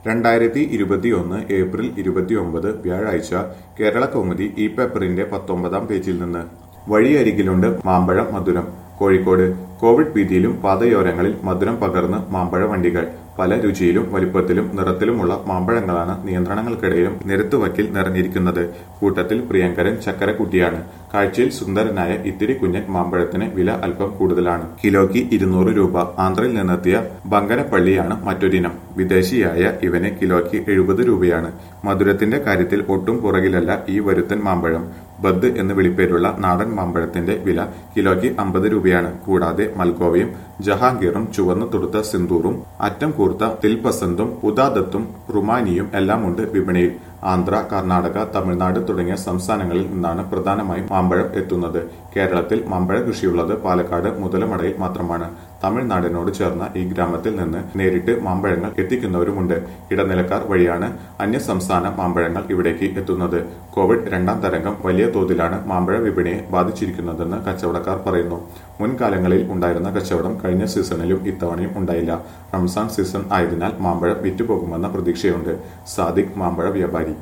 രണ്ടായിരത്തി ഇരുപത്തിയൊന്ന് ഏപ്രിൽ ഇരുപത്തിയൊമ്പത് വ്യാഴാഴ്ച കേരള കൗമുദി ഈ പേപ്പറിന്റെ പത്തൊമ്പതാം പേജിൽ നിന്ന് വഴിയരികിലുണ്ട് മാമ്പഴം മധുരം കോഴിക്കോട് കോവിഡ് ഭീതിയിലും പാതയോരങ്ങളിൽ മധുരം പകർന്ന് മാമ്പഴ വണ്ടികൾ പല രുചിയിലും വലിപ്പത്തിലും നിറത്തിലുമുള്ള മാമ്പഴങ്ങളാണ് നിയന്ത്രണങ്ങൾക്കിടയിലും നിരത്തുവക്കിൽ നിറഞ്ഞിരിക്കുന്നത് കൂട്ടത്തിൽ പ്രിയങ്കരൻ ചക്കരക്കുട്ടിയാണ് കാഴ്ചയിൽ സുന്ദരനായ ഇത്തിരി കുഞ്ഞൻ മാമ്പഴത്തിന് വില അല്പം കൂടുതലാണ് കിലോയ്ക്ക് ഇരുന്നൂറ് രൂപ ആന്ധ്രയിൽ നിന്നെത്തിയ ബങ്കനപ്പള്ളിയാണ് മറ്റൊരിനം വിദേശിയായ ഇവന് കിലോയ്ക്ക് എഴുപത് രൂപയാണ് മധുരത്തിന്റെ കാര്യത്തിൽ ഒട്ടും പുറകിലല്ല ഈ വരുത്തൻ മാമ്പഴം ബദ് എന്ന് വിളിപ്പേരുള്ള നാടൻ മാമ്പഴത്തിന്റെ വില കിലോയ്ക്ക് അമ്പത് രൂപയാണ് കൂടാതെ മൽഗോവയും ജഹാംഗീറും ചുവന്നു തുടുത്ത സിന്ദൂറും അറ്റം കൂർത്ത തിൽപസന്തും ഉദാദത്തും റുമാനിയും എല്ലാം ഉണ്ട് വിപണിയിൽ ആന്ധ്ര കർണാടക തമിഴ്നാട് തുടങ്ങിയ സംസ്ഥാനങ്ങളിൽ നിന്നാണ് പ്രധാനമായും മാമ്പഴം എത്തുന്നത് കേരളത്തിൽ മാമ്പഴ കൃഷിയുള്ളത് പാലക്കാട് മുതലമടയിൽ മാത്രമാണ് തമിഴ്നാടിനോട് ചേർന്ന ഈ ഗ്രാമത്തിൽ നിന്ന് നേരിട്ട് മാമ്പഴങ്ങൾ എത്തിക്കുന്നവരുമുണ്ട് ഇടനിലക്കാർ വഴിയാണ് അന്യസംസ്ഥാന മാമ്പഴങ്ങൾ ഇവിടേക്ക് എത്തുന്നത് കോവിഡ് രണ്ടാം തരംഗം വലിയ തോതിലാണ് മാമ്പഴ വിപണിയെ ബാധിച്ചിരിക്കുന്നതെന്ന് കച്ചവടക്കാർ പറയുന്നു മുൻകാലങ്ങളിൽ ഉണ്ടായിരുന്ന കച്ചവടം കഴിഞ്ഞ സീസണിലും ഇത്തവണയും ഉണ്ടായില്ല റംസാൻ സീസൺ ആയതിനാൽ മാമ്പഴം വിറ്റുപോകുമെന്ന പ്രതീക്ഷയുണ്ട് സാദിഖ് മാമ്പഴ വ്യാപാരി